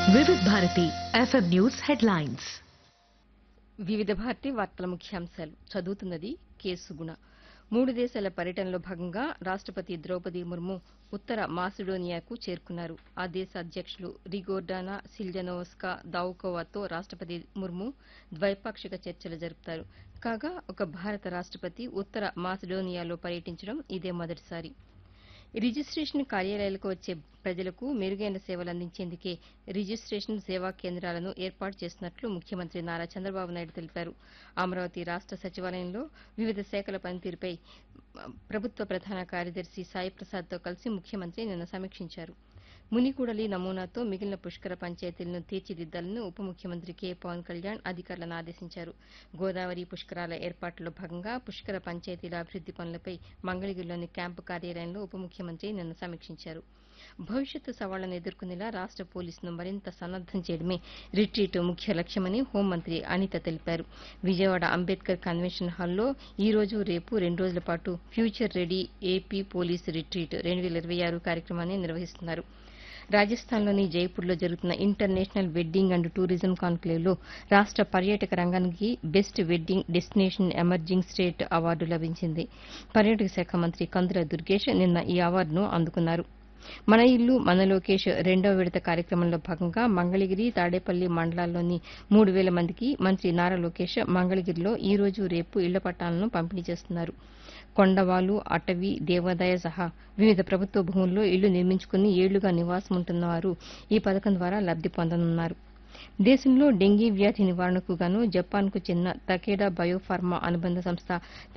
వివిధ Bharati FM news headlines వివిధ భారతి వార్తల ముఖ్యాంశాలు చదువుతున్నది కె సుగుణ మూడు దేశాల పర్యటనలో భాగంగా రాష్టపతి ద్రౌపది ముర్ము ఉత్తర మాసిడోనియాకు చేరుకున్నారు ఆ దేశ అధ్యక్షులు రిగోర్డానా సిల్జనోస్కా దావుకోవాతో రాష్టపతి ముర్ము ద్వైపాక్షిక చర్చలు జరుపుతారు కాగా ఒక భారత రాష్టపతి ఉత్తర మాసిడోనియాలో పర్యటించడం ఇదే మొదటిసారి రిజిస్ట్రేషన్ కార్యాలయాలకు వచ్చే ప్రజలకు మెరుగైన సేవలు అందించేందుకే రిజిస్ట్రేషన్ సేవా కేంద్రాలను ఏర్పాటు చేస్తున్నట్లు ముఖ్యమంత్రి నారా చంద్రబాబు నాయుడు తెలిపారు అమరావతి రాష్ట సచివాలయంలో వివిధ శాఖల పనితీరుపై ప్రభుత్వ ప్రధాన కార్యదర్శి సాయి ప్రసాద్తో కలిసి ముఖ్యమంత్రి నిన్న సమీక్షించారు మునికూడలి నమూనాతో మిగిలిన పుష్కర పంచాయతీలను తీర్చిదిద్దాలని ఉప ముఖ్యమంత్రి కె పవన్ కళ్యాణ్ అధికారులను ఆదేశించారు గోదావరి పుష్కరాల ఏర్పాట్లో భాగంగా పుష్కర పంచాయతీల అభివృద్ది పనులపై మంగళగిరిలోని క్యాంపు కార్యాలయంలో ఉప ముఖ్యమంత్రి నిన్న సమీక్షించారు భవిష్యత్తు సవాళ్లను ఎదుర్కొనేలా రాష్ట పోలీసును మరింత సన్నద్దం చేయడమే రిట్రీట్ ముఖ్య లక్ష్యమని హోంమంత్రి అనిత తెలిపారు విజయవాడ అంబేద్కర్ కన్వెన్షన్ హాల్లో ఈ రోజు రేపు రెండు రోజుల పాటు future ready AP police retreat రెండు వేల ఇరవై ఆరు కార్యక్రమాన్ని నిర్వహిస్తున్నారు రాజస్థాన్లోని జైపూర్లో జరుగుతున్న ఇంటర్నేషనల్ వెడ్డింగ్ అండ్ టూరిజం కాన్క్లేవ్లో రాష్ట పర్యాటక రంగానికి best wedding destination emerging state award లభించింది పర్యాటక శాఖ మంత్రి కందుల దుర్గేష్ నిన్న ఈ అవార్డును అందుకున్నారు మన ఇల్లు మన లోకేష్ రెండవ విడత కార్యక్రమంలో భాగంగా మంగళగిరి తాడేపల్లి మండలాల్లోని మూడు వేల మందికి మంత్రి నారా లోకేష్ మంగళగిరిలో ఈ రోజు రేపు ఇళ్ల పట్టాలను పంపిణీ చేస్తున్నారు కొండవాలు అటవీ దేవాదాయ సహా వివిధ ప్రభుత్వ భూముల్లో ఇళ్లు నిర్మించుకుని ఏళ్లుగా నివాసం ఉంటున్న వారు ఈ పథకం ద్వారా లబ్ది పొందనున్నారు దేశంలో డెంగీ వ్యాధి నివారణకు గాను జపాన్కు చెందిన తకేడా బయోఫార్మా అనుబంధ సంస్థ